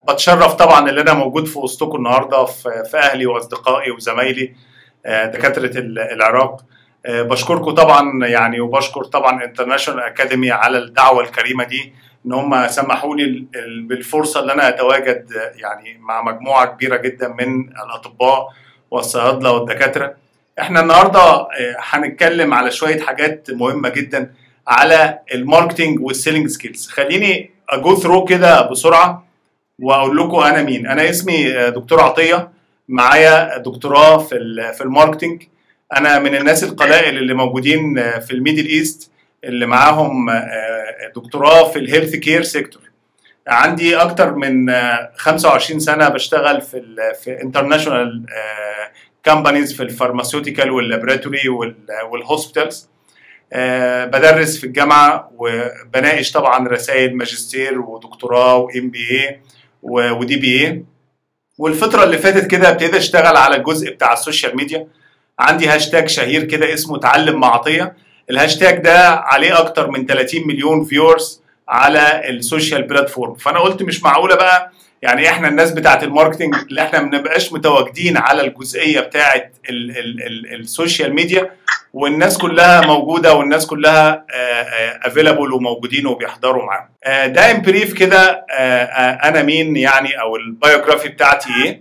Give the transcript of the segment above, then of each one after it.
بتشرف طبعا ان انا موجود في وسطكم النهارده في في اهلي واصدقائي وزمايلي آه، دكاتره ال- العراق آه، بشكركم طبعا يعني وبشكر طبعا انترناشونال اكاديمي على الدعوه الكريمه دي ان هم سمحوا لي ال- ال- بالفرصه ان انا اتواجد آه، يعني مع مجموعه كبيره جدا من الاطباء والصيادله والدكاتره احنا النهارده آه، هنتكلم على شويه حاجات مهمه جدا على الماركتنج والسيلينج سكيلز خليني اجو ثرو كده بسرعه واقول لكم انا مين انا اسمي آه، دكتور عطيه معايا دكتوراه في ال- في الماركتنج انا من الناس القلائل اللي موجودين آه، في الميدل ايست اللي معاهم آه، دكتوراه في الهيلث كير سيكتور عندي اكتر من آه، 25 سنه بشتغل في ال في انترناشونال كامبانيز في الفارماسيوتيكال واللابراتوري والهوسبيتالز آه، بدرس في الجامعه وبناقش طبعا رسائل ماجستير ودكتوراه وام بي اي ودي بي اي والفتره اللي فاتت كده ابتديت اشتغل على الجزء بتاع السوشيال ميديا عندي هاشتاج شهير كده اسمه تعلم مع عطيه الهاشتاج ده عليه اكتر من 30 مليون فيورز على السوشيال بلاتفورم فانا قلت مش معقوله بقى يعني احنا الناس بتاعت الماركتنج اللي احنا ما بنبقاش متواجدين على الجزئيه بتاعت ال- ال- ال- السوشيال ميديا والناس كلها موجوده والناس كلها افيلابل وموجودين وبيحضروا معاهم آه، ده ان بريف كده آه، آه، انا مين يعني او البايوجرافي بتاعتي ايه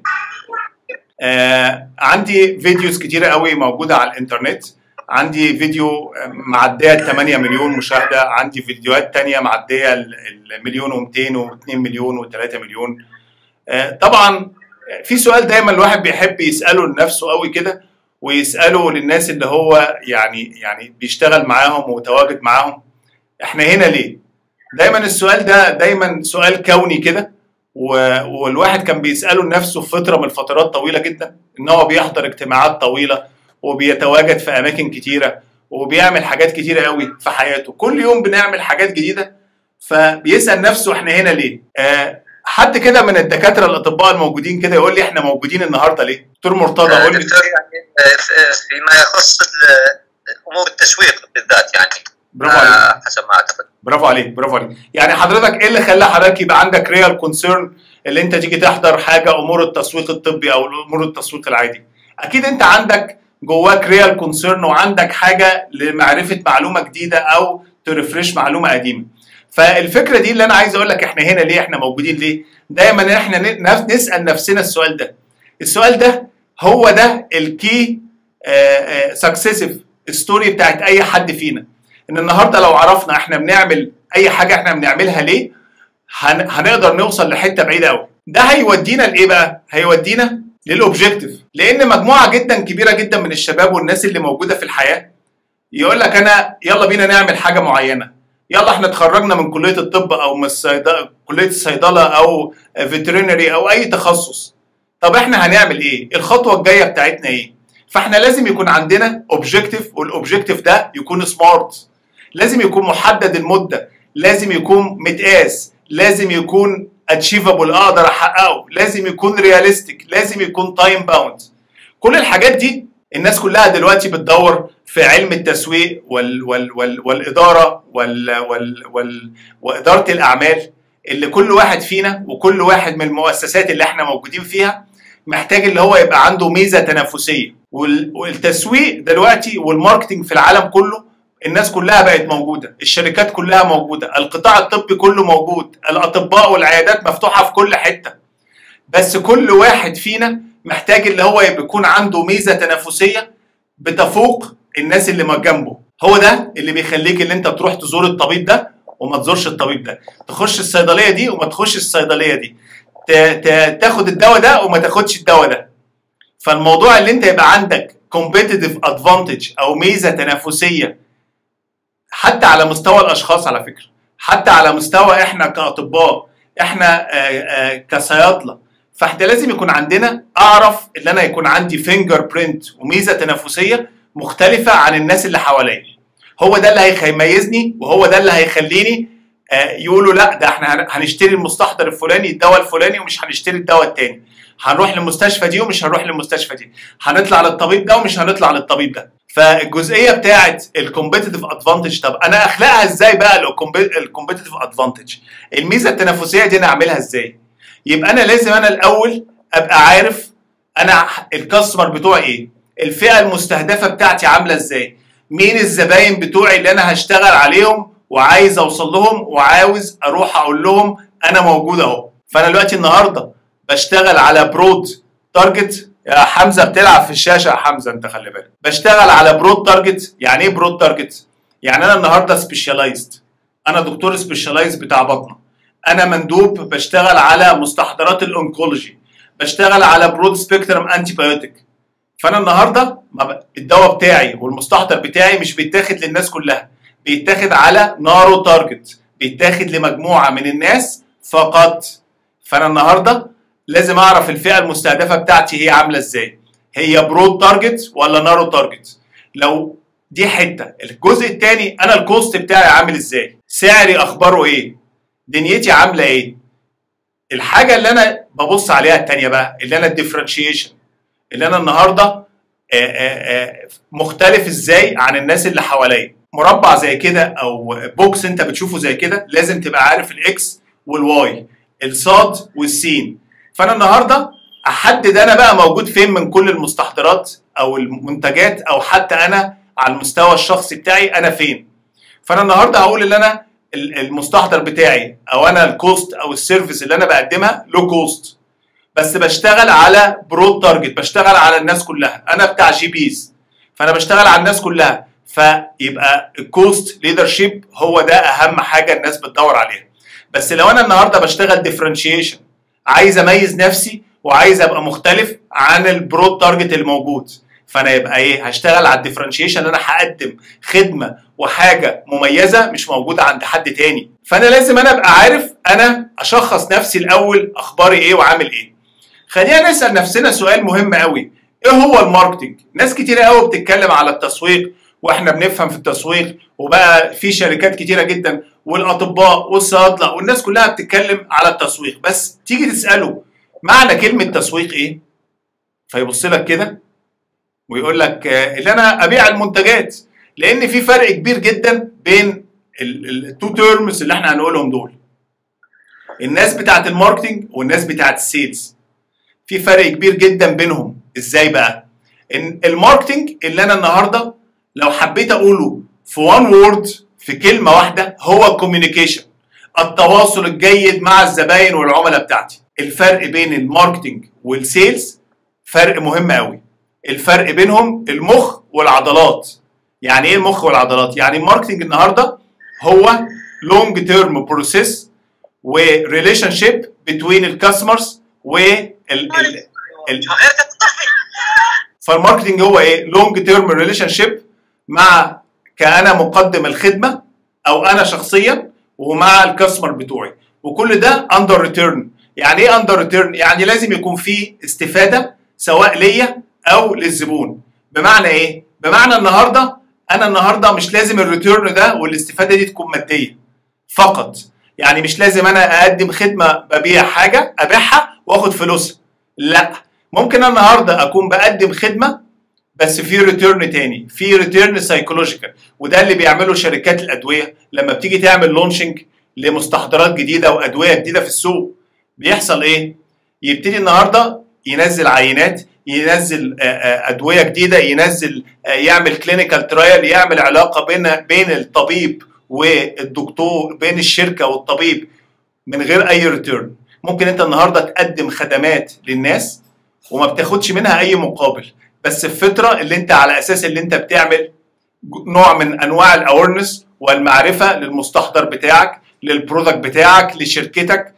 آه، عندي فيديوز كتيره قوي موجوده على الانترنت عندي فيديو آه، معديه ال 8 مليون مشاهده عندي فيديوهات تانية معديه ال- المليون و200 و2 مليون و3 مليون آه، طبعا في سؤال دايما الواحد بيحب يساله لنفسه قوي كده ويساله للناس اللي هو يعني يعني بيشتغل معاهم ومتواجد معاهم احنا هنا ليه؟ دايما السؤال ده دايما سؤال كوني كده و- والواحد كان بيساله لنفسه في فتره من الفترات طويله جدا ان هو بيحضر اجتماعات طويله وبيتواجد في اماكن كتيره وبيعمل حاجات كتيره قوي في حياته كل يوم بنعمل حاجات جديده فبيسال نفسه احنا هنا ليه؟ آه حد كده من الدكاتره الاطباء الموجودين كده يقول لي احنا موجودين النهارده ليه؟ دكتور مرتضى قول لي دكتور يعني آه، ف- فيما يخص ال- امور التسويق بالذات يعني برافو عليك آه، حسب ما اعتقد برافو عليك برافو عليك يعني حضرتك ايه اللي خلى حضرتك يبقى عندك ريال كونسيرن اللي انت تيجي تحضر حاجه امور التسويق الطبي او امور التسويق العادي اكيد انت عندك جواك ريال كونسيرن وعندك حاجه لمعرفه معلومه جديده او ترفرش معلومه قديمه فالفكره دي اللي انا عايز اقول لك احنا هنا ليه احنا موجودين ليه دايما احنا ن- نف- نسال نفسنا السؤال ده السؤال ده هو ده الكي سكسيسيف ستوري بتاعت اي حد فينا ان النهارده لو عرفنا احنا بنعمل اي حاجه احنا بنعملها ليه هن... هنقدر نوصل لحته بعيده قوي ده هيودينا لايه بقى هيودينا للاوبجيكتيف لان مجموعه جدا كبيره جدا من الشباب والناس اللي موجوده في الحياه يقول لك انا يلا بينا نعمل حاجه معينه يلا احنا اتخرجنا من كليه الطب او من الصيدله كليه الصيدله او فيترينري او اي تخصص طب احنا هنعمل ايه الخطوه الجايه بتاعتنا ايه فاحنا لازم يكون عندنا اوبجيكتيف والاوبجيكتيف ده يكون سمارت لازم يكون محدد المده لازم يكون متقاس لازم يكون اتشيفابل اقدر احققه لازم يكون رياليستيك لازم يكون تايم باوند كل الحاجات دي الناس كلها دلوقتي بتدور في علم التسويق وال وال وال والاداره وال وال وال واداره الاعمال اللي كل واحد فينا وكل واحد من المؤسسات اللي احنا موجودين فيها محتاج اللي هو يبقى عنده ميزه تنافسيه وال- والتسويق دلوقتي والماركتنج في العالم كله الناس كلها بقت موجوده الشركات كلها موجوده القطاع الطبي كله موجود الاطباء والعيادات مفتوحه في كل حته بس كل واحد فينا محتاج اللي هو يبقى يكون عنده ميزه تنافسيه بتفوق الناس اللي ما جنبه هو ده اللي بيخليك اللي انت تروح تزور الطبيب ده وما تزورش الطبيب ده تخش الصيدليه دي وما تخش الصيدليه دي ت- ت- تاخد الدواء ده وما تاخدش الدواء ده فالموضوع اللي انت يبقى عندك competitive advantage او ميزه تنافسيه حتى على مستوى الاشخاص على فكره حتى على مستوى احنا كاطباء احنا آه، آه، كصيادله فاحنا لازم يكون عندنا اعرف ان انا يكون عندي فينجر برينت وميزه تنافسيه مختلفه عن الناس اللي حواليا هو ده اللي هيميزني وهو ده اللي هيخليني آه، يقولوا لا ده احنا هن- هنشتري المستحضر الفلاني الدواء الفلاني ومش هنشتري الدواء التاني هنروح للمستشفى دي ومش هنروح للمستشفى دي هنطلع للطبيب ده ومش هنطلع للطبيب ده فالجزئيه بتاعت الكومبيتيتيف ادفانتج طب انا اخلقها ازاي بقى الكومبيتيتيف ادفانتج الميزه التنافسيه دي انا اعملها ازاي يبقى انا لازم انا الاول ابقى عارف انا الكاستمر بتوعي ايه الفئه المستهدفه بتاعتي عامله ازاي مين الزباين بتوعي اللي انا هشتغل عليهم وعايز اوصل لهم وعاوز اروح اقول لهم انا موجود اهو فانا دلوقتي النهارده بشتغل على برود تارجت يا حمزه بتلعب في الشاشه يا حمزه انت خلي بالك بشتغل على برود تارجت يعني ايه برود تارجت يعني انا النهارده سبيشاليزد انا دكتور سبيشاليزد بتاع بطنه انا مندوب بشتغل على مستحضرات الانكولوجي بشتغل على برود سبيكترم انتي بايوتيك فانا النهارده الدواء بتاعي والمستحضر بتاعي مش بيتاخد للناس كلها بيتاخد على نارو تارجت بيتاخد لمجموعه من الناس فقط فانا النهارده لازم اعرف الفئه المستهدفه بتاعتي هي عامله ازاي هي برود تارجت ولا نارو تارجت لو دي حته الجزء الثاني انا الكوست بتاعي عامل ازاي سعري اخباره ايه دنيتي عامله ايه الحاجه اللي انا ببص عليها الثانيه بقى اللي انا الديفرنشيشن اللي انا النهارده آآ آآ مختلف ازاي عن الناس اللي حواليا مربع زي كده او بوكس انت بتشوفه زي كده لازم تبقى عارف الاكس والواي الصاد والسين فانا النهارده احدد انا بقى موجود فين من كل المستحضرات او المنتجات او حتى انا على المستوى الشخصي بتاعي انا فين فانا النهارده هقول ان انا المستحضر بتاعي او انا الكوست او السيرفيس اللي انا بقدمها لو كوست بس بشتغل على برود تارجت بشتغل على الناس كلها انا بتاع جي بيز فانا بشتغل على الناس كلها فيبقى الكوست ليدرشيب هو ده اهم حاجه الناس بتدور عليها بس لو انا النهارده بشتغل ديفرنشيشن عايز اميز نفسي وعايز ابقى مختلف عن البرود تارجت الموجود فانا يبقى ايه هشتغل على الديفرنشيشن ان انا هقدم خدمه وحاجه مميزه مش موجوده عند حد تاني فانا لازم انا ابقى عارف انا اشخص نفسي الاول اخباري ايه وعامل ايه خلينا نسال نفسنا سؤال مهم قوي ايه هو الماركتنج ناس كتيره قوي بتتكلم على التسويق واحنا بنفهم في التسويق وبقى في شركات كتيره جدا والاطباء والصيادله والناس كلها بتتكلم على التسويق بس تيجي تساله معنى كلمه تسويق ايه فيبص لك كده ويقول لك اللي انا ابيع المنتجات لان في فرق كبير جدا بين التو تيرمز اللي احنا هنقولهم دول الناس بتاعت الماركتنج والناس بتاعت السيلز في فرق كبير جدا بينهم ازاي بقى ان الماركتنج اللي انا النهارده لو حبيت اقوله في وان وورد في كلمه واحده هو الكوميونيكيشن التواصل الجيد مع الزباين والعملاء بتاعتي الفرق بين الماركتنج والسيلز فرق مهم قوي الفرق بينهم المخ والعضلات يعني ايه المخ والعضلات يعني الماركتنج النهارده هو لونج تيرم بروسيس وريليشن شيب بتوين الكاستمرز وال ال ال فالماركتنج هو ايه لونج تيرم ريليشن شيب مع كأنا مقدم الخدمه او انا شخصيا ومع الكاستمر بتوعي وكل ده اندر ريتيرن يعني ايه اندر ريتيرن يعني لازم يكون في استفاده سواء ليا او للزبون بمعنى ايه بمعنى النهارده انا النهارده مش لازم الريتيرن ده والاستفاده دي تكون ماديه فقط يعني مش لازم انا اقدم خدمه ببيع حاجه ابيعها واخد فلوسها لا ممكن انا النهارده اكون بقدم خدمه بس في ريتيرن تاني في ريتيرن سايكولوجيكال وده اللي بيعمله شركات الادويه لما بتيجي تعمل لونشنج لمستحضرات جديده وادويه جديده في السوق بيحصل ايه يبتدي النهارده ينزل عينات ينزل ادويه جديده ينزل يعمل كلينيكال ترايل يعمل علاقه بين بين الطبيب والدكتور بين الشركه والطبيب من غير اي ريتيرن ممكن انت النهارده تقدم خدمات للناس وما بتاخدش منها اي مقابل بس الفتره اللي انت على اساس اللي انت بتعمل نوع من انواع الاورنس والمعرفه للمستحضر بتاعك للبرودكت بتاعك لشركتك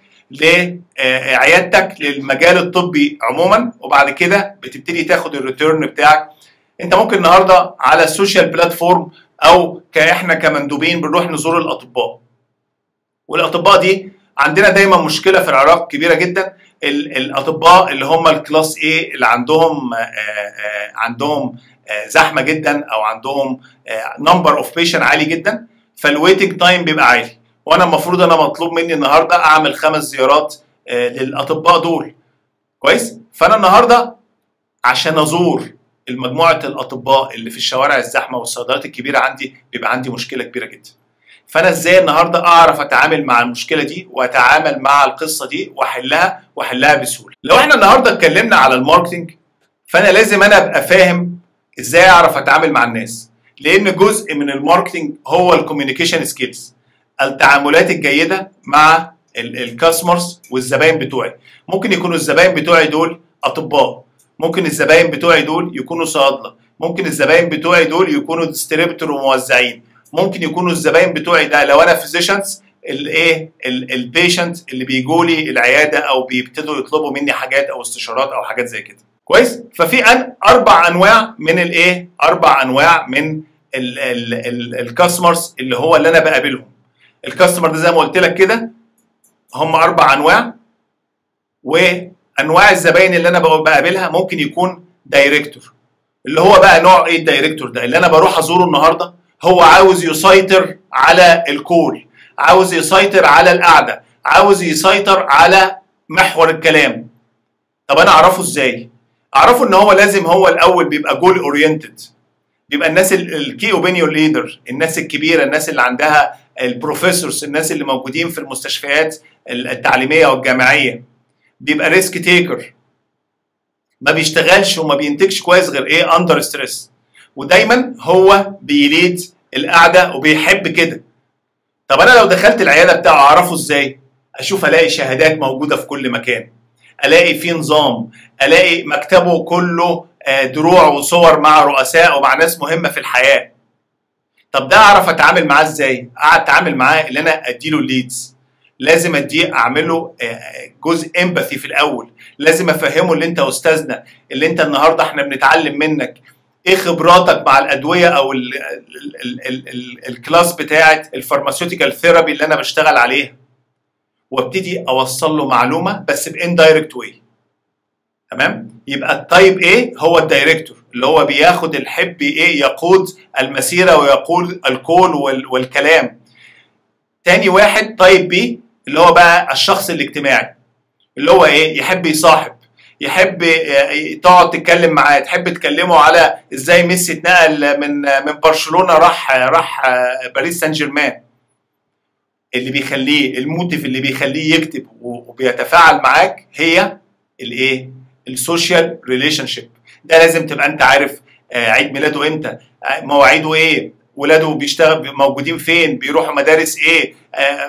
لعيادتك للمجال الطبي عموما وبعد كده بتبتدي تاخد الريتيرن بتاعك انت ممكن النهارده على السوشيال بلاتفورم او كاحنا كمندوبين بنروح نزور الاطباء والاطباء دي عندنا دايما مشكله في العراق كبيره جدا الاطباء اللي هم الكلاس ايه اللي عندهم آآ آآ عندهم آآ زحمه جدا او عندهم نمبر اوف بيشن عالي جدا فالويتنج تايم بيبقى عالي وانا المفروض انا مطلوب مني النهارده اعمل خمس زيارات للاطباء دول كويس فانا النهارده عشان ازور المجموعه الاطباء اللي في الشوارع الزحمه والصيدليات الكبيره عندي بيبقى عندي مشكله كبيره جدا فانا ازاي النهارده اعرف اتعامل مع المشكله دي واتعامل مع القصه دي واحلها واحلها بسهوله لو احنا النهارده اتكلمنا على الماركتنج فانا لازم انا ابقى فاهم ازاي اعرف اتعامل مع الناس لان جزء من الماركتنج هو الكوميونيكيشن سكيلز التعاملات الجيده مع الكاستمرز والزباين بتوعي ممكن يكونوا الزباين بتوعي دول اطباء ممكن الزباين بتوعي دول يكونوا صيادله ممكن الزباين بتوعي دول يكونوا ديستريبتور وموزعين ممكن يكونوا الزباين بتوعي ده لو انا فيزيشنز الايه البيشنت اللي بيجوا لي العياده او بيبتدوا يطلبوا مني حاجات او استشارات او حاجات زي كده كويس ففي أن اربع انواع من الايه اربع انواع من الكاستمرز اللي هو اللي انا بقابلهم الكاستمر ده زي ما قلت لك كده هم اربع انواع وانواع الزباين اللي انا بقابلها ممكن يكون دايركتور اللي هو بقى نوع ايه الدايركتور ده اللي انا بروح ازوره النهارده هو عاوز يسيطر على الكول عاوز يسيطر على القعده عاوز يسيطر على محور الكلام طب انا اعرفه ازاي اعرفه ان هو لازم هو الاول بيبقى جول اورينتد بيبقى الناس الكي اوبينيون ليدر الناس الكبيره الناس اللي عندها البروفيسورز الناس اللي موجودين في المستشفيات التعليميه والجامعيه بيبقى ريسك تيكر ما بيشتغلش وما بينتجش كويس غير ايه اندر ستريس ودايما هو بيليد القعده وبيحب كده طب انا لو دخلت العياده بتاعه اعرفه ازاي اشوف الاقي شهادات موجوده في كل مكان الاقي فيه نظام الاقي مكتبه كله دروع وصور مع رؤساء ومع ناس مهمه في الحياه طب ده اعرف اتعامل معاه ازاي اقعد اتعامل معاه اللي انا اديله الليدز لازم اديه اعمل له جزء امباثي في الاول لازم افهمه اللي انت استاذنا اللي انت النهارده احنا بنتعلم منك ايه خبراتك مع الادويه او ال ال ال ال ال الكلاس بتاعه الفارماسيوتيكال ثيرابي اللي انا بشتغل عليها وابتدي اوصل له معلومه بس باندايركت واي تمام يبقى التايب ايه هو الدايركتور اللي هو بياخد الحب ايه يقود المسيره ويقود الكول والكلام تاني واحد تايب بي اللي هو بقى الشخص الاجتماعي اللي هو ايه يحب يصاحب يحب تقعد تتكلم معاه تحب تكلمه على ازاي ميسي اتنقل من من برشلونه راح راح باريس سان جيرمان اللي بيخليه الموتيف اللي بيخليه يكتب وبيتفاعل معاك هي الايه السوشيال ريليشن شيب ده لازم تبقى انت عارف عيد ميلاده امتى مواعيده ايه ولاده بيشتغل موجودين فين بيروحوا مدارس ايه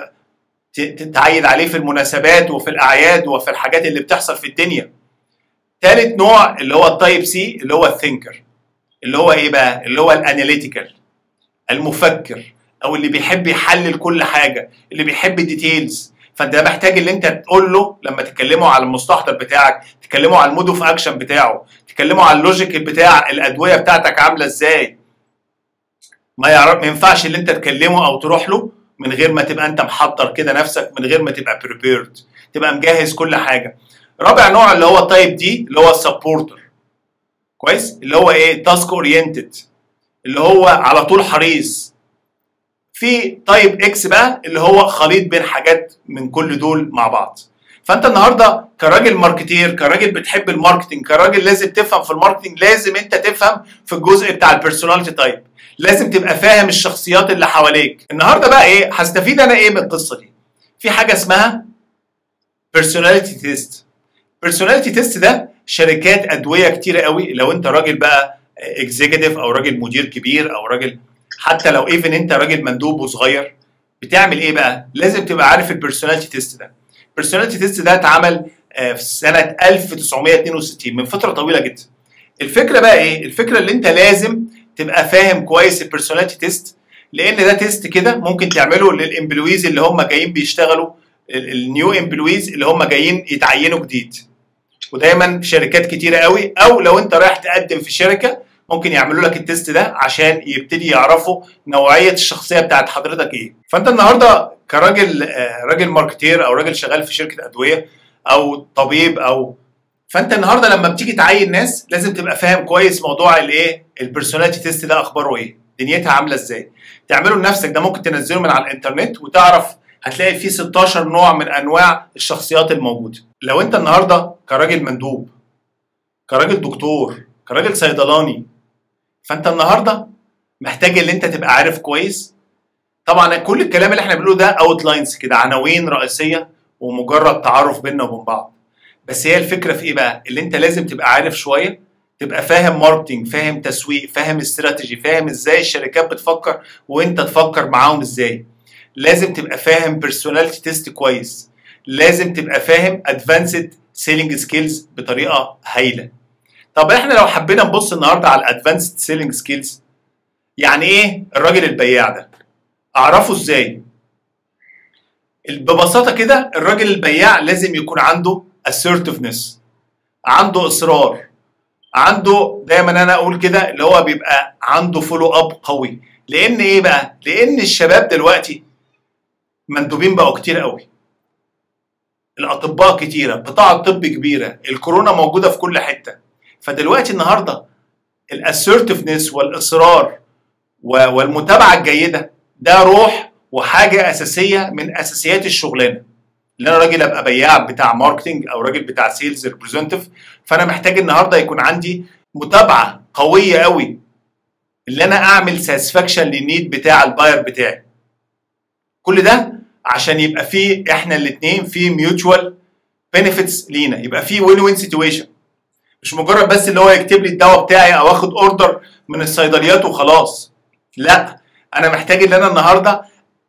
تعيد عليه في المناسبات وفي الاعياد وفي الحاجات اللي بتحصل في الدنيا ثالث نوع اللي هو التايب سي اللي هو الثينكر اللي هو ايه بقى اللي هو الاناليتيكال المفكر او اللي بيحب يحلل كل حاجه اللي بيحب الديتيلز فانت محتاج اللي انت تقول له لما تكلمه على المستحضر بتاعك تكلمه على المود اوف اكشن بتاعه تكلمه على اللوجيك بتاع الادويه بتاعتك عامله ازاي ما يعرف ما ينفعش اللي انت تكلمه او تروح له من غير ما تبقى انت محضر كده نفسك من غير ما تبقى بريبيرد تبقى مجهز كل حاجه رابع نوع اللي هو التايب دي اللي هو السبورتر كويس اللي هو ايه تاسك اورينتد اللي هو على طول حريص في تايب اكس بقى اللي هو خليط بين حاجات من كل دول مع بعض فانت النهارده كراجل ماركتير كراجل بتحب الماركتنج كراجل لازم تفهم في الماركتنج لازم انت تفهم في الجزء بتاع البيرسوناليتي تايب لازم تبقى فاهم الشخصيات اللي حواليك النهارده بقى ايه هستفيد انا ايه من القصه دي في حاجه اسمها بيرسوناليتي تيست بيرسوناليتي تيست ده شركات ادويه كتيره قوي لو انت راجل بقى اكزيكتيف او راجل مدير كبير او راجل حتى لو ايفن انت راجل مندوب وصغير بتعمل ايه بقى لازم تبقى عارف البيرسوناليتي تيست ده البيرسوناليتي تيست ده اتعمل في سنه 1962 من فتره طويله جدا الفكره بقى ايه الفكره اللي انت لازم تبقى فاهم كويس البيرسوناليتي تيست لان ده تيست كده ممكن تعمله للامبلويز اللي هم جايين بيشتغلوا النيو امبلويز اللي هم جايين يتعينوا جديد ودايما شركات كتيره قوي او لو انت رايح تقدم في شركه ممكن يعملوا لك التيست ده عشان يبتدي يعرفوا نوعيه الشخصيه بتاعت حضرتك ايه فانت النهارده كراجل راجل ماركتير او راجل شغال في شركه ادويه او طبيب او فانت النهارده لما بتيجي تعين ناس لازم تبقى فاهم كويس موضوع الايه البيرسوناليتي تيست ده اخباره ايه دنيتها عامله ازاي تعمله لنفسك ده ممكن تنزله من على الانترنت وتعرف هتلاقي فيه 16 نوع من انواع الشخصيات الموجوده لو انت النهارده كراجل مندوب كراجل دكتور كراجل صيدلاني فانت النهارده محتاج ان انت تبقى عارف كويس طبعا كل الكلام اللي احنا بنقوله ده اوتلاينز كده عناوين رئيسيه ومجرد تعارف بيننا وبين بعض بس هي الفكره في ايه بقى اللي انت لازم تبقى عارف شويه تبقى فاهم ماركتنج فاهم تسويق فاهم استراتيجي فاهم ازاي الشركات بتفكر وانت تفكر معاهم ازاي لازم تبقى فاهم بيرسوناليتي تيست كويس لازم تبقى فاهم ادفانسد سيلينج سكيلز بطريقه هايله طب احنا لو حبينا نبص النهارده على الادفانسد سيلينج سكيلز يعني ايه الراجل البياع ده اعرفه ازاي ببساطه كده الراجل البياع لازم يكون عنده assertiveness عنده اصرار عنده دايما انا اقول كده اللي هو بيبقى عنده فولو اب قوي لان ايه بقى لان الشباب دلوقتي مندوبين بقوا كتير قوي الاطباء كتيره قطاع الطب كبيره الكورونا موجوده في كل حته فدلوقتي النهارده الاسيرتفنس والاصرار والمتابعه الجيده ده روح وحاجه اساسيه من اساسيات الشغلانه اللي انا راجل ابقى بياع بتاع ماركتنج او راجل بتاع سيلز ريبريزنتيف فانا محتاج النهارده يكون عندي متابعه قويه قوي اللي انا اعمل ساتسفاكشن للنيد بتاع الباير بتاعي كل ده عشان يبقى في احنا الاثنين في ميوتشوال بنفيتس لينا يبقى في وين وين سيتويشن مش مجرد بس اللي هو يكتب لي الدواء بتاعي او اخد اوردر من الصيدليات وخلاص لا انا محتاج ان انا النهارده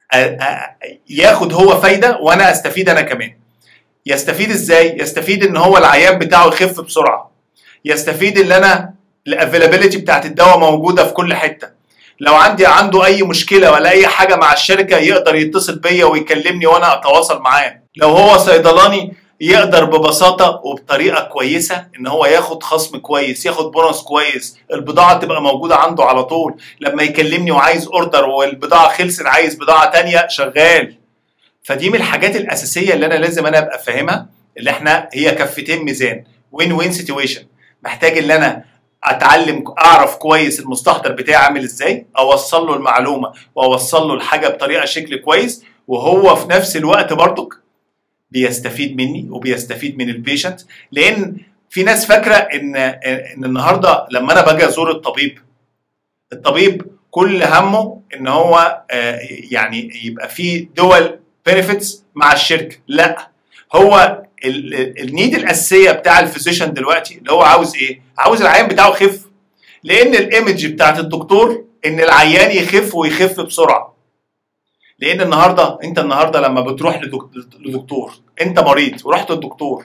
ياخد هو فايده وانا استفيد انا كمان يستفيد ازاي يستفيد ان هو العيان بتاعه يخف بسرعه يستفيد ان انا الافيلابيلتي بتاعت الدواء موجوده في كل حته لو عندي عنده اي مشكله ولا اي حاجه مع الشركه يقدر يتصل بيا ويكلمني وانا اتواصل معاه لو هو صيدلاني يقدر ببساطه وبطريقه كويسه ان هو ياخد خصم كويس ياخد بونص كويس البضاعه تبقى موجوده عنده على طول لما يكلمني وعايز اوردر والبضاعه خلصت عايز بضاعه تانية شغال فدي من الحاجات الاساسيه اللي انا لازم انا ابقى فاهمها اللي احنا هي كفتين ميزان وين وين سيتويشن محتاج ان انا اتعلم اعرف كويس المستحضر بتاعي عامل ازاي اوصل له المعلومه واوصل له الحاجه بطريقه شكل كويس وهو في نفس الوقت برضك بيستفيد مني وبيستفيد من البيشنت لان في ناس فاكره ان ان النهارده لما انا باجي ازور الطبيب الطبيب كل همه ان هو يعني يبقى في دول بنفيتس مع الشركه لا هو النيد الاساسيه بتاع الفيزيشن دلوقتي اللي هو عاوز ايه عاوز العيان بتاعه يخف لان الايمج بتاعت الدكتور ان العيان يخف ويخف بسرعه لان النهارده انت النهارده لما بتروح لدكتور انت مريض ورحت للدكتور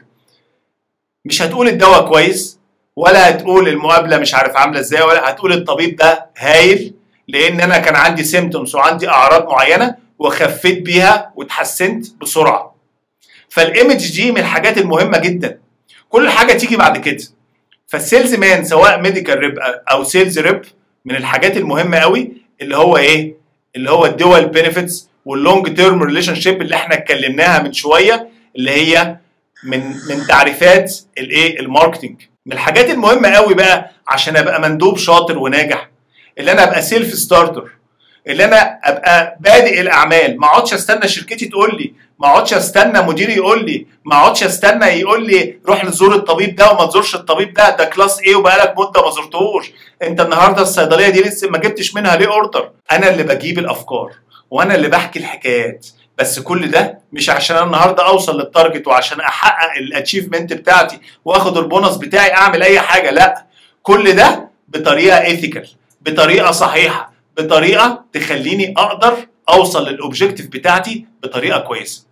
مش هتقول الدواء كويس ولا هتقول المقابله مش عارف عامله ازاي ولا هتقول الطبيب ده هايل لان انا كان عندي سيمتومز وعندي اعراض معينه وخفيت بيها واتحسنت بسرعه فالايمج دي من الحاجات المهمه جدا كل حاجه تيجي بعد كده فالسيلز مان سواء ميديكال ريب او سيلز ريب من الحاجات المهمه قوي اللي هو ايه اللي هو الدول بنفيتس واللونج تيرم ريليشن شيب اللي احنا اتكلمناها من شويه اللي هي من من تعريفات الايه الماركتنج من الحاجات المهمه قوي بقى عشان ابقى مندوب شاطر وناجح اللي انا ابقى سيلف ستارتر اللي انا ابقى بادئ الاعمال ما اقعدش استنى شركتي تقول لي ما اقعدش استنى مديري يقول لي ما اقعدش استنى يقول لي روح لزور الطبيب ده وما تزورش الطبيب ده ده كلاس ايه وبقالك مده ما زرتهوش انت النهارده الصيدليه دي لسه ما جبتش منها ليه اوردر انا اللي بجيب الافكار وانا اللي بحكي الحكايات بس كل ده مش عشان انا النهارده اوصل للتارجت وعشان احقق الاتشيفمنت بتاعتي واخد البونص بتاعي اعمل اي حاجه لا كل ده بطريقه ايثيكال بطريقه صحيحه بطريقه تخليني اقدر اوصل للاوبجيكتيف بتاعتي بطريقه كويسه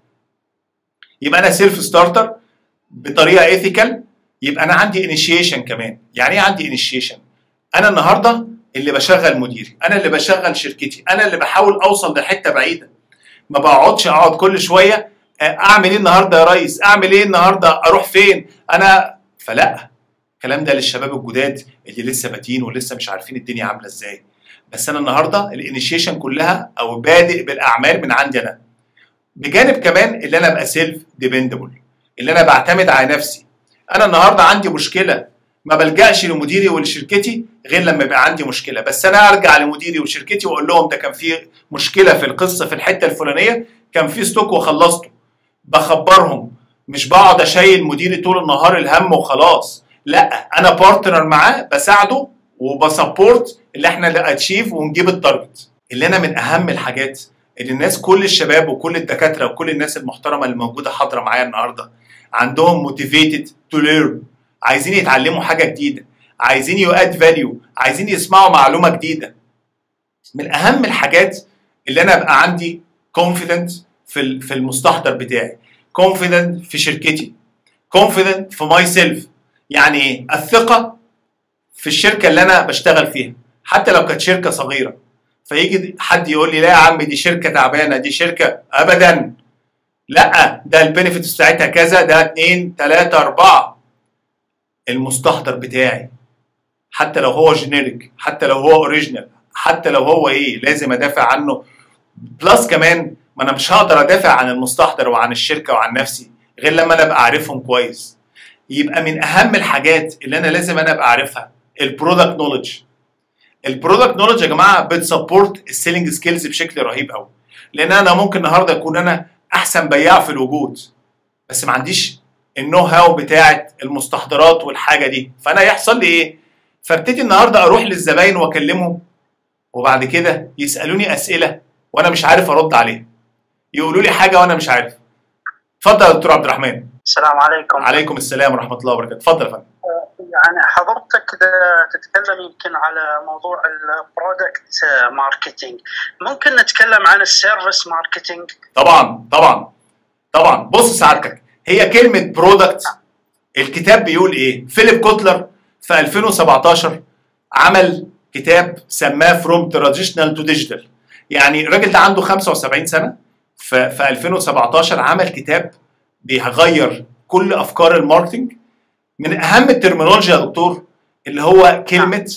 يبقى انا سيلف ستارتر بطريقه ايثيكال يبقى انا عندي انيشيشن كمان يعني ايه عندي انيشيشن انا النهارده اللي بشغل مديري انا اللي بشغل شركتي انا اللي بحاول اوصل لحته بعيده ما بقعدش اقعد كل شويه اعمل ايه النهارده يا ريس اعمل ايه النهارده اروح فين انا فلا الكلام ده للشباب الجداد اللي لسه باتين ولسه مش عارفين الدنيا عامله ازاي بس انا النهارده الانيشيشن كلها او بادئ بالاعمال من عندي انا بجانب كمان اللي انا ابقى سيلف ديبندبل اللي انا بعتمد على نفسي انا النهارده عندي مشكله ما بلجاش لمديري ولشركتي غير لما يبقى عندي مشكله بس انا ارجع لمديري وشركتي واقول لهم ده كان في مشكله في القصه في الحته الفلانيه كان في ستوك وخلصته بخبرهم مش بقعد اشيل مديري طول النهار الهم وخلاص لا انا بارتنر معاه بساعده وبسبورت اللي احنا اتشيف ونجيب التارجت اللي انا من اهم الحاجات ان الناس كل الشباب وكل الدكاتره وكل الناس المحترمه اللي موجوده حاضره معايا النهارده عندهم موتيفيتد تو ليرن عايزين يتعلموا حاجه جديده عايزين يؤد فاليو عايزين يسمعوا معلومه جديده من اهم الحاجات اللي انا ابقى عندي كونفيدنت في في المستحضر بتاعي كونفيدنت في شركتي كونفيدنت في ماي سيلف يعني ايه الثقه في الشركه اللي انا بشتغل فيها حتى لو كانت شركه صغيره فيجي حد يقول لي لا يا عم دي شركه تعبانه دي شركه ابدا لا ده البينفيت بتاعتها كذا ده اتنين تلاته اربعه المستحضر بتاعي حتى لو هو جينيريك حتى لو هو اوريجينال حتى لو هو ايه لازم ادافع عنه بلس كمان ما انا مش هقدر ادافع عن المستحضر وعن الشركه وعن نفسي غير لما انا ابقى عارفهم كويس يبقى من اهم الحاجات اللي انا لازم انا ابقى عارفها البرودكت نولج البرودكت نولج يا جماعه بتسبورت السيلينج سكيلز بشكل رهيب قوي لان انا ممكن النهارده اكون انا احسن بياع في الوجود بس ما عنديش النو هاو بتاعه المستحضرات والحاجه دي فانا يحصل لي ايه فابتدي النهارده اروح للزباين واكلمهم وبعد كده يسالوني اسئله وانا مش عارف ارد عليها يقولوا لي حاجه وانا مش عارف اتفضل يا دكتور عبد الرحمن السلام عليكم عليكم السلام ورحمه الله وبركاته اتفضل يا فندم يعني حضرتك تتكلم يمكن على موضوع البرودكت ماركتينج ممكن نتكلم عن السيرفيس ماركتينج طبعا طبعا طبعا بص سعادتك هي كلمه برودكت الكتاب بيقول ايه فيليب كوتلر في 2017 عمل كتاب سماه فروم تراديشنال تو ديجيتال يعني الراجل ده عنده 75 سنه في, في 2017 عمل كتاب بيغير كل افكار الماركتنج من اهم الترمينولوجيا يا دكتور اللي هو كلمه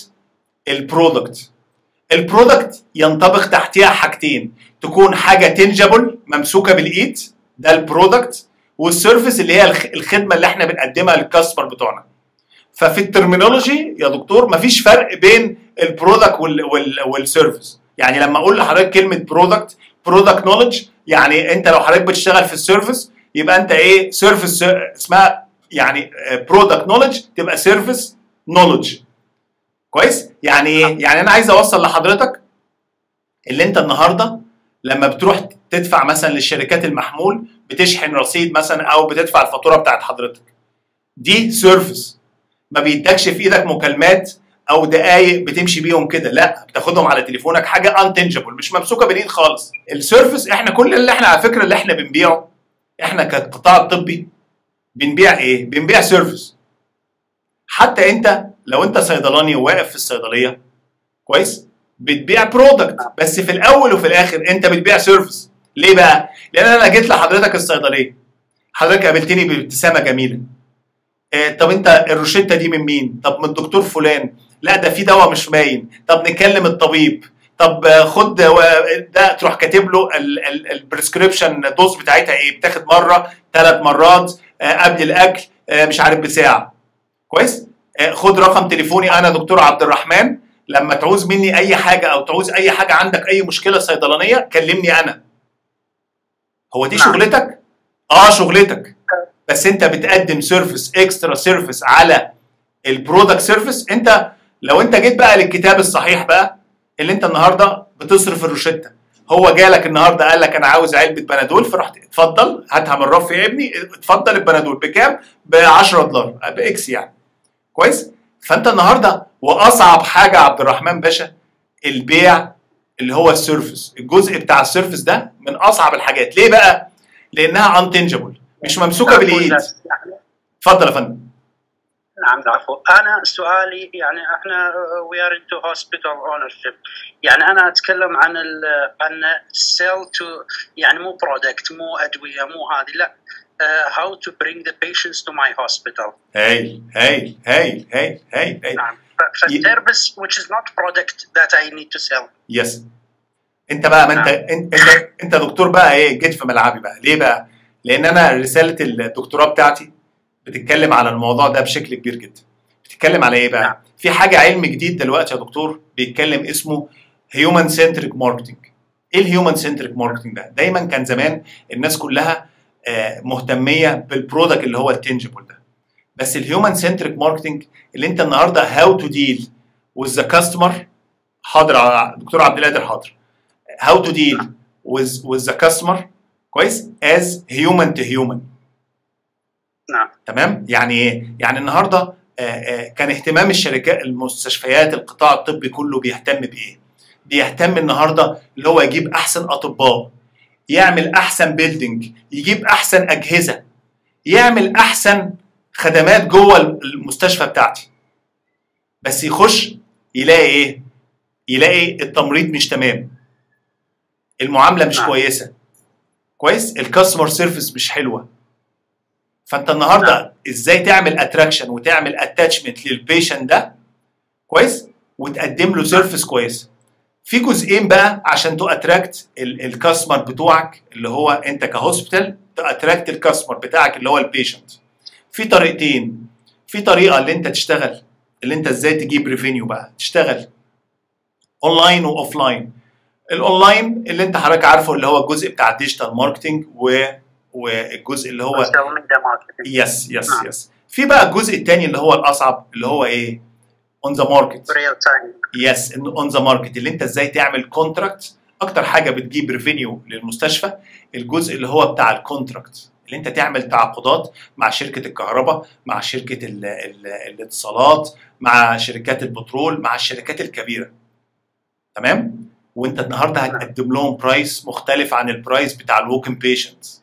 البرودكت البرودكت ينطبق تحتها حاجتين تكون حاجه تنجبل ممسوكه بالايد ده البرودكت والسيرفيس اللي هي الخدمه اللي احنا بنقدمها للكاستمر بتوعنا ففي الترمينولوجي يا دكتور مفيش فرق بين البرودكت والسيرفيس يعني لما اقول لحضرتك كلمه برودكت برودكت نولج يعني انت لو حضرتك بتشتغل في السيرفيس يبقى انت ايه سيرفيس اسمها يعني برودكت نولج تبقى سيرفيس نولج كويس يعني ايه يعني انا عايز اوصل لحضرتك اللي انت النهارده لما بتروح تدفع مثلا للشركات المحمول بتشحن رصيد مثلا او بتدفع الفاتوره بتاعت حضرتك دي سيرفيس ما بيدكش في ايدك مكالمات او دقايق بتمشي بيهم كده لا بتاخدهم على تليفونك حاجه انتنجبل مش ممسوكه بالايد خالص السيرفيس احنا كل اللي احنا على فكره اللي احنا بنبيعه احنا كقطاع الطبي بنبيع ايه بنبيع سيرفيس حتى انت لو انت صيدلاني وواقف في الصيدليه كويس بتبيع برودكت بس في الاول وفي الاخر انت بتبيع سيرفيس ليه بقى لان انا جيت لحضرتك الصيدليه حضرتك قابلتني بابتسامه جميله إيه طب انت الروشته دي من مين طب من الدكتور فلان لا ده في دواء مش باين طب نكلم الطبيب طب خد ده تروح كاتب له البريسكريبشن دوز بتاعتها ايه بتاخد مره ثلاث مرات قبل الاكل مش عارف بساعه كويس خد رقم تليفوني انا دكتور عبد الرحمن لما تعوز مني اي حاجه او تعوز اي حاجه عندك اي مشكله صيدلانيه كلمني انا هو دي نعم. شغلتك اه شغلتك بس انت بتقدم سيرفيس اكسترا سيرفيس على البرودكت سيرفيس انت لو انت جيت بقى للكتاب الصحيح بقى اللي انت النهارده بتصرف الروشته هو جالك النهارده قال لك انا عاوز علبه بنادول فرحت اتفضل هاتها من الرف يا ابني اتفضل البنادول بكام؟ ب 10 دولار باكس يعني كويس؟ فانت النهارده واصعب حاجه عبد الرحمن باشا البيع اللي هو السيرفيس الجزء بتاع السيرفيس ده من اصعب الحاجات ليه بقى؟ لانها انتنجبل مش ممسوكه بالايد اتفضل يا فندم نعم العفو انا سؤالي يعني احنا وي ار انتو هوسبيتال اونرشيب يعني انا اتكلم عن ال عن سيل تو يعني مو برودكت مو ادويه مو هذه لا هاو تو برينج ذا patients تو ماي هوسبيتال هايل هايل هايل هايل هايل هايل نعم فالسيرفيس which is not product that I need to sell يس انت بقى ما انت انت انت, انت دكتور بقى ايه جيت في ملعبي بقى ليه بقى؟ لان انا رساله الدكتوراه بتاعتي بتتكلم على الموضوع ده بشكل كبير جدا بتتكلم على ايه نعم. بقى في حاجه علم جديد دلوقتي يا دكتور بيتكلم اسمه هيومن سنتريك ماركتنج ايه الهيومن سنتريك ماركتنج ده دايما كان زمان الناس كلها آه، مهتميه بالبرودكت اللي هو التنجبل ده بس الهيومن سنتريك ماركتنج اللي انت النهارده هاو تو ديل وذ ذا كاستمر حاضر يا دكتور عبد القادر حاضر هاو تو ديل with with the customer كويس as human to human نعم تمام يعني ايه يعني النهارده آه، آه، كان اهتمام الشركات المستشفيات القطاع الطبي كله بيهتم بايه بيهتم النهارده اللي هو يجيب احسن اطباء يعمل احسن بيلدينج يجيب احسن اجهزه يعمل احسن خدمات جوه المستشفى بتاعتي بس يخش يلاقي ايه يلاقي التمريض مش تمام المعامله مش نعم. كويسه كويس الكاستمر سيرفيس مش حلوه فانت النهارده ازاي تعمل اتراكشن وتعمل اتاتشمنت للبيشنت ده كويس وتقدم له سيرفيس كويس في جزئين بقى عشان تو اتراكت الكاستمر بتوعك اللي هو انت كهوسبيتال تو اتراكت الكاستمر بتاعك اللي هو البيشنت في طريقتين في طريقه اللي انت تشتغل اللي انت ازاي تجيب ريفينيو بقى تشتغل اونلاين واوف لاين الاونلاين اللي انت حضرتك عارفه اللي هو الجزء بتاع الديجيتال ماركتنج و والجزء اللي هو سوشيال ميديا ماركتنج يس يس نعم. يس في بقى الجزء الثاني اللي هو الاصعب اللي هو ايه اون ذا ماركت ريال تايم يس اون ذا ماركت اللي انت ازاي تعمل كونتراكت اكتر حاجه بتجيب ريفينيو للمستشفى الجزء اللي هو بتاع الكونتراكت اللي انت تعمل تعاقدات مع شركه الكهرباء مع شركه ال ال الاتصالات مع شركات البترول مع الشركات الكبيره تمام وانت النهارده هتقدم لهم برايس مختلف عن البرايس بتاع الووكن بيشنتس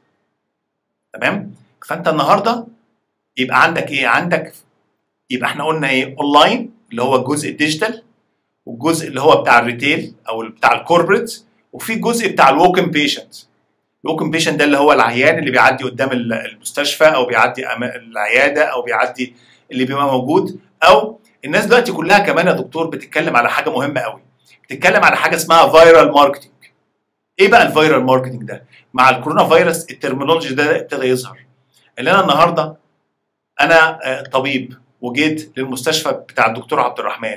تمام فانت النهارده يبقى عندك ايه عندك يبقى احنا قلنا ايه اونلاين اللي هو الجزء الديجيتال والجزء اللي هو بتاع الريتيل او بتاع الكوربريت وفي جزء بتاع الووكن بيشنت الووكن بيشنت ده اللي هو العيان اللي بيعدي قدام ال- المستشفى او بيعدي أما- العياده او بيعدي اللي بيبقى موجود او الناس دلوقتي كلها كمان يا دكتور بتتكلم على حاجه مهمه قوي بتتكلم على حاجه اسمها فايرال ماركتنج ايه بقى الفايرال ماركتنج ده مع الكورونا فيروس الترمينولوجي ده ابتدى يظهر اللي انا النهارده انا آه، طبيب وجيت للمستشفى بتاع الدكتور عبد الرحمن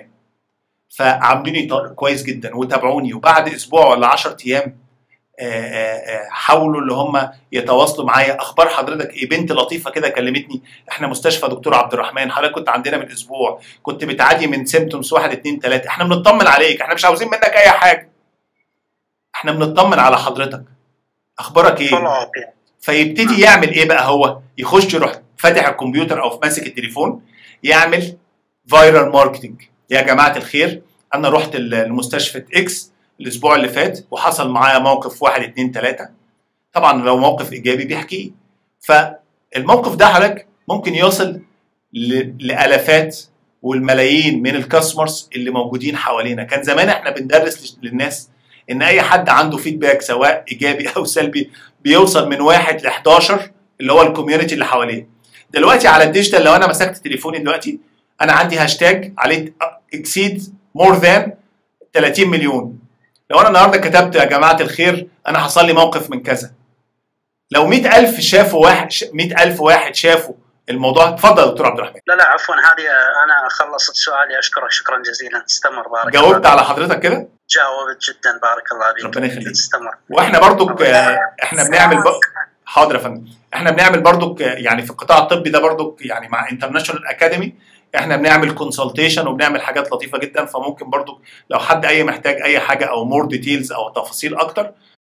فعامليني ط- كويس جدا وتابعوني وبعد اسبوع ولا 10 ايام آه، آه، آه، حاولوا اللي هم يتواصلوا معايا اخبار حضرتك ايه بنت لطيفه كده كلمتني احنا مستشفى دكتور عبد الرحمن حضرتك كنت عندنا من اسبوع كنت بتعاني من سيمتومز واحد اتنين تلاته احنا بنطمن عليك احنا مش عاوزين منك اي حاجه احنا بنطمن على حضرتك اخبارك ايه فولو اب يعني فيبتدي يعمل ايه بقى هو يخش يروح فاتح الكمبيوتر او ماسك التليفون يعمل فايرال ماركتنج يا جماعه الخير انا رحت ال- لمستشفى اكس الاسبوع اللي فات وحصل معايا موقف واحد اتنين تلاته طبعا لو موقف ايجابي بيحكيه فالموقف ده حضرتك ممكن يوصل ل- لالافات والملايين من الكاستمرز اللي موجودين حوالينا كان زمان احنا بندرس للناس ان اي حد عنده فيدباك سواء ايجابي او سلبي بيوصل من واحد ل 11 اللي هو الكوميونتي اللي حواليه دلوقتي على الديجيتال لو انا مسكت تليفوني دلوقتي انا عندي هاشتاج عليه اكسيد مور ذان 30 مليون لو انا النهارده كتبت يا جماعه الخير انا حصل لي موقف من كذا لو 100000 شافوا واحد 100000 واحد شافوا الموضوع اتفضل يا دكتور عبد الرحمن لا لا عفوا هذه انا خلصت سؤالي اشكرك شكرا جزيلا استمر بارك جاوبت الله على حضرتك كده جاوبت جدا بارك الله فيك ربنا يخليك. استمر واحنا برضو احنا بنعمل ب... حاضر يا فندم احنا بنعمل برضو يعني في القطاع الطبي ده برضو يعني مع انترناشونال اكاديمي احنا بنعمل كونسلتيشن وبنعمل حاجات لطيفه جدا فممكن برضو لو حد اي محتاج اي حاجه او مور ديتيلز او تفاصيل اكتر